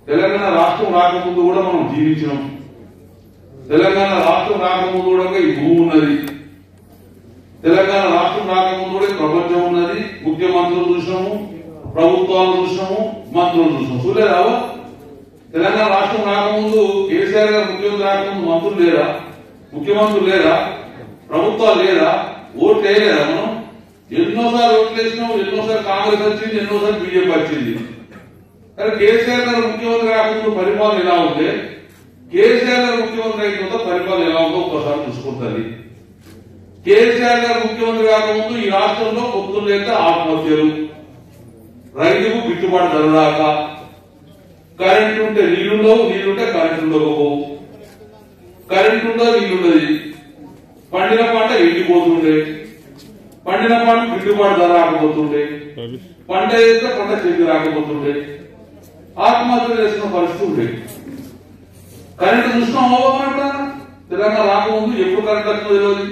తెలంగాణ రాష్ట్రం రాకముందు కూడా మనం జీవించినాం తెలంగాణ రాష్ట్రం రాకముందు కూడా ఈ భూమి ఉన్నది తెలంగాణ రాష్ట్రం రాకముందు కూడా ఈ ప్రపంచం ఉన్నది ముఖ్యమంత్రులు చూసినాము ప్రభుత్వాలు చూసినాము మంత్రులు చూసినాము చూడలేదావా తెలంగాణ రాష్ట్రం రాకముందు కేసీఆర్ గారు ముఖ్యమంత్రి రాకముందు మంత్రులు లేరా ముఖ్యమంత్రులు లేరా ప్రభుత్వాలు లేరా ఓట్లు వేయలేదా మనం ఎన్నోసార్లు ఓట్లు వేసినాం ఎన్నోసార్లు కాంగ్రెస్ వచ్చింది ఎన్నోసార్లు బీజేపీ వచ్చింది కానీ కేసీఆర్ గారు ముఖ్యమంత్రి రాకముందు పరిపాలన ఎలా ఉంటే కేసీఆర్ గారు ముఖ్యమంత్రి అయిన తర్వాత పరిపాలన ఎలా ఉందో ఒకసారి చూసుకుంటుంది కేసీఆర్ గారు ముఖ్యమంత్రి కాకముందు ఈ రాష్ట్రంలో పొత్తులు లేక ఆత్మహత్యలు రైతుకు గిట్టుబాటు ధర రాక కరెంట్ ఉంటే నీళ్లుండవు నీళ్లుంటే కరెంట్ ఉండకపోవు కరెంట్ ఉండదు నీళ్లుండదు పండిన పంట ఎండిపోతుండే పండిన పంట గిట్టుబాటు ధర రాకపోతుండే పంట వేస్తే పంట చేతి రాకపోతుండే ఆత్మహత్యలు చేసిన పరిస్థితి ఉండే కరెంట్ చూసినాం అవ్వకుండా తెలంగాణ రాకముందు ఎప్పుడు కరెంట్ వస్తుందో తెలియదు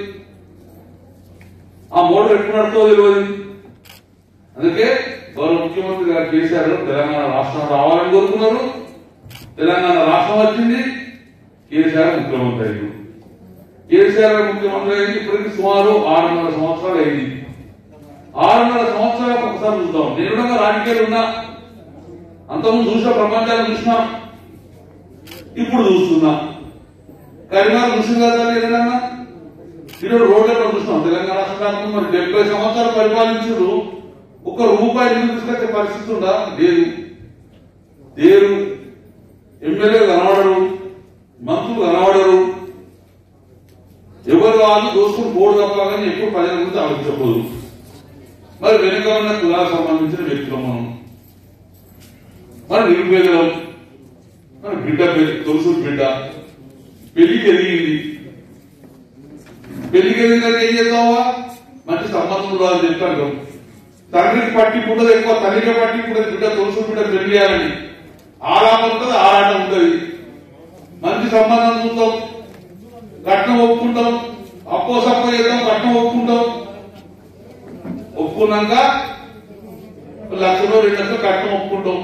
ఆ మోటార్ ఎప్పుడు నడుతుందో తెలియదు అందుకే గౌరవ ముఖ్యమంత్రి గారు కేసీఆర్ గారు తెలంగాణ రాష్ట్రం రావాలని కోరుకున్నారు తెలంగాణ రాష్ట్రం వచ్చింది కేసీఆర్ ముఖ్యమంత్రి అయ్యారు కేసీఆర్ గారు ముఖ్యమంత్రి అయింది ఇప్పటికి సుమారు ఆరున్నర సంవత్సరాలు అయింది ఆరున్నర సంవత్సరాలకు ఒకసారి చూద్దాం నేను కూడా రాజకీయాలు ఉన్నా అంతకుముందు చూసిన ప్రపంచాన్ని చూసినా ఇప్పుడు చూస్తున్నా కరీంనగర్ చూసిన కదా ఏదన్నా ఈరోజు రోడ్లలో చూస్తున్నాం తెలంగాణ రాష్ట్ర రాష్ట్రం మరి డెబ్బై సంవత్సరాలు పరిపాలించుడు ఒక రూపాయి నిధులు తీసుకొచ్చే పరిస్థితి ఉందా లేదు లేరు ఎమ్మెల్యే కనబడరు మంత్రులు కనబడరు ఎవరు వాళ్ళు దోసుకుని పోడు తప్ప కానీ ఎక్కువ ప్రజల గురించి ఆలోచించకూడదు మరి వెనుక ఉన్న కులాలకు సంబంధించిన వ్యక్తులు మనం మన నిరుపేదలం మన బిడ్డ పెళ్లి తొలుసూరు బిడ్డ పెళ్లికి ఎదిగింది పెళ్లికి ఎదిగినాక ఏం చేద్దామా మంచి సంబంధం ఉండాలని చెప్పాను తండ్రికి పట్టింపు ఉండదు ఎక్కువ తల్లికి పట్టింపు ఉండదు బిడ్డ తొలుసూరు బిడ్డ పెళ్లి చేయాలని ఆరాటం ఉంటుంది ఆరాటం ఉంటుంది మంచి సంబంధం చూద్దాం కట్నం ఒప్పుకుంటాం అప్పో సప్పో చేద్దాం కట్నం ఒప్పుకుంటాం ఒప్పుకున్నాక లక్షలో రెండు లక్షలు కట్నం ఒప్పుకుంటాం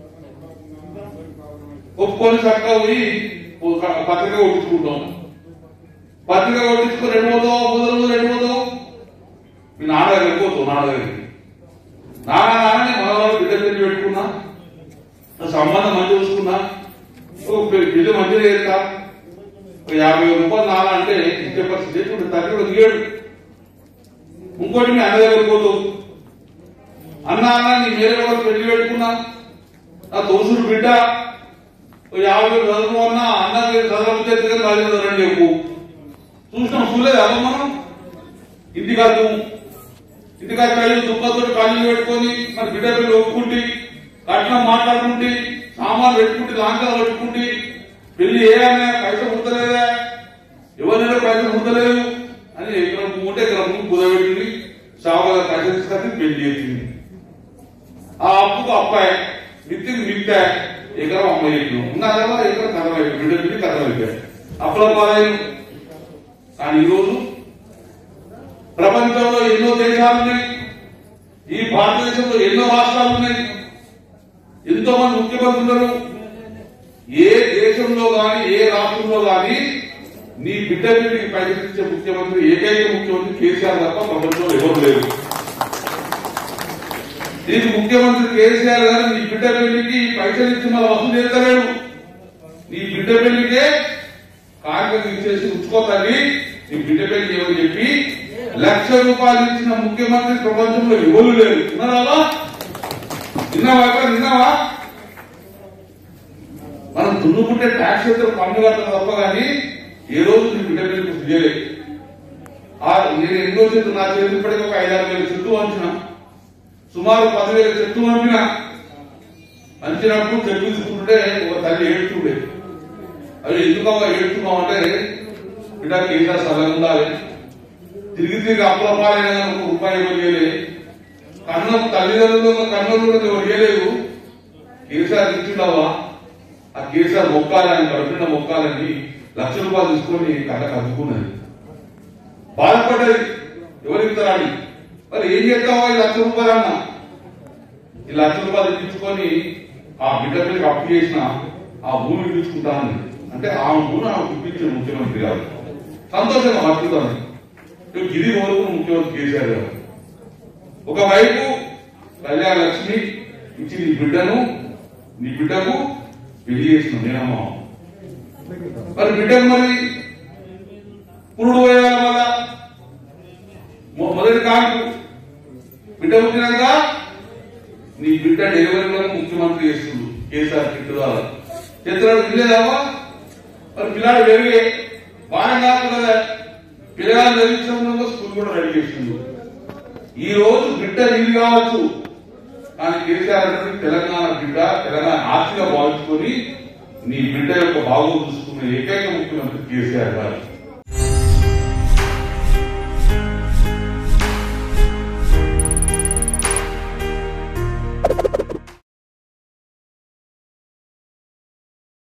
ఒప్పుకొని చక్కగా పోయి ఓ క- పత్రిక కొట్టించుకుంటాం పత్రిక కొట్టించుకొని రెండు పోతావు మొదలు రెండు పోతావు మీ నాన్న దగ్గరికి పోతావు నాన్న దగ్గరికి నాన్న నాన్నని మనవాళ్ళు బిడ్డ పెళ్లి పెట్టుకున్నా నా సంబంధం మంచి చూసుకున్నా ఓ పె- బిడ్డ మంచిగా చేస్తా ఒక యాభై వేల రూపాయలు నాన్న అంటే ఇచ్చే పరిస్థితి ఇప్పుడు తల్లి కూడా దిగాడు ఇంకోటి మీ అన్న దగ్గరికి పోతావు అన్న అన్న నీ వేరే వాళ్ళు పెళ్లి పెట్టుకున్నా నా తోసుడు బిడ్డ ఓ యాభై వేలు చదువు అన్నా అన్న చదవకపోతే పది రండి చెప్పు చూసినాం చూడలేదు అలా మనం ఇంటికి అర్థం ఇంటికి వచ్చి దుఃఖంతో కాళ్ళు పెట్టుకొని మన బిడ్డ పిల్లలు ఒప్పుకుంటే కట్నం మాట్లాడుకుంటే సామాన్లు పెట్టుకుంటే లాంఛనాలు పెట్టుకుంటే పెళ్లి ఏ అన్నా పైసలు ముద్దలేదా ఎవరైనా పైసలు ముద్దలేదు అని ఎకరం ఉంటే ఎకరం భూమి కుదబెట్టింది షావుగా పైసలు తీసుకొచ్చి పెళ్లి చేసింది ఆ అప్పుకు అప్పాయి మిత్తికి మిత్తా ఎకరం అమ్మాయి చెప్పినాం ఉన్నారా ఎకరం కథం అయిపోయి బిడ్డ పిల్లి కథం అయిపోయాయి అప్పుల పాలైన కానీ ఈరోజు ప్రపంచంలో ఎన్నో దేశాలు ఉన్నాయి ఈ భారతదేశంలో ఎన్నో రాష్ట్రాలు ఉన్నాయి ఎంతో మంది ముఖ్యమంత్రులు ఉన్నారు ఏ దేశంలో గాని ఏ రాష్ట్రంలో గాని నీ బిడ్డ బిడ్డకి పైసలు ఇచ్చే ముఖ్యమంత్రి ఏకైక ముఖ్యమంత్రి కేసీఆర్ తప్ప ప్రపంచంలో ఎవరు లేరు నీకు ముఖ్యమంత్రి కేసీఆర్ గారు నీ బిడ్డ పెళ్లికి పైసలు ఇచ్చి మళ్ళీ వసూలు చేస్తలేడు నీ బిడ్డ పెళ్లికే కాంగ్రెస్ ఇచ్చేసి ఉంచుకోతాని నీ బిడ్డ పెళ్లి ఏమని చెప్పి లక్ష రూపాయలు ఇచ్చిన ముఖ్యమంత్రి ప్రపంచంలో ఎవరు లేరు విన్నారా విన్నావా ఎక్కడ విన్నావా మనం దున్నుకుంటే ట్యాక్స్ అయితే పన్ను కట్టడం తప్ప కానీ ఏ రోజు నీ బిడ్డ పెళ్లి చేయలేదు ఆ నేను ఎన్నో చెట్టు నా చేతి ఇప్పటికీ ఒక ఐదారు వేల చెట్టు వంచిన సుమారు పదివేల చెట్టు పంపిన అంచినప్పుడు చెట్టు తీసుకుంటుంటే ఒక తల్లి ఏడుతుండే అవి ఎందుకు ఏడుతున్నాం అంటే బిడ్డ కేసీఆర్ సలహా ఉండాలి తిరిగి తిరిగి అప్పుల పాలైన ఒక రూపాయి ఇవ్వలే కన్న తల్లిదండ్రులు కన్నులు కూడా ఎవరు ఇవ్వలేదు కేసీఆర్ ఇచ్చిండవా ఆ కేసీఆర్ మొక్కాలని కడుపున మొక్కాలని లక్ష రూపాయలు తీసుకొని కళ్ళకి అందుకున్నది బాధపడ్డది ఎవరు ఇస్తారని మరి ఏం చేస్తావా ఈ లక్ష రూపాయలు అన్న ఈ లక్ష రూపాయలు ఇప్పించుకొని ఆ బిడ్డ పిల్లకి అప్పు చేసిన ఆ భూమి తీసుకుంటాను అంటే ఆ భూమి ఆమె చూపించిన ముఖ్యమంత్రి గారు సంతోషంగా మర్చుతాను ఇది వరకు ముఖ్యమంత్రి కేసీఆర్ గారు ఒకవైపు కళ్యాణ లక్ష్మి ఇచ్చి నీ బిడ్డను నీ బిడ్డకు పెళ్లి చేసిన నేనమ్మ మరి బిడ్డకు మరి పురుడు పోయాల వల్ల మొ- మొదటి కాకు బిడ్డ పుట్టినాక నీ బిడ్డ డెలివరీలో ముఖ్యమంత్రి చేస్తుంది కేసీఆర్ కిట్ ద్వారా చిత్రాలు తినలేదావా మరి పిల్లాడు పెరిగే బాగా కాకుండా పిల్లగాడు చదివించడంలో స్కూల్ కూడా రెడీ చేస్తుంది ఈ రోజు బిడ్డ నీది కావచ్చు కానీ కేసీఆర్ అంటే తెలంగాణ బిడ్డ తెలంగాణ ఆస్తిగా భావించుకొని నీ బిడ్డ యొక్క బాగోగు చూసుకున్న ఏకైక ముఖ్యమంత్రి కేసీఆర్ గారు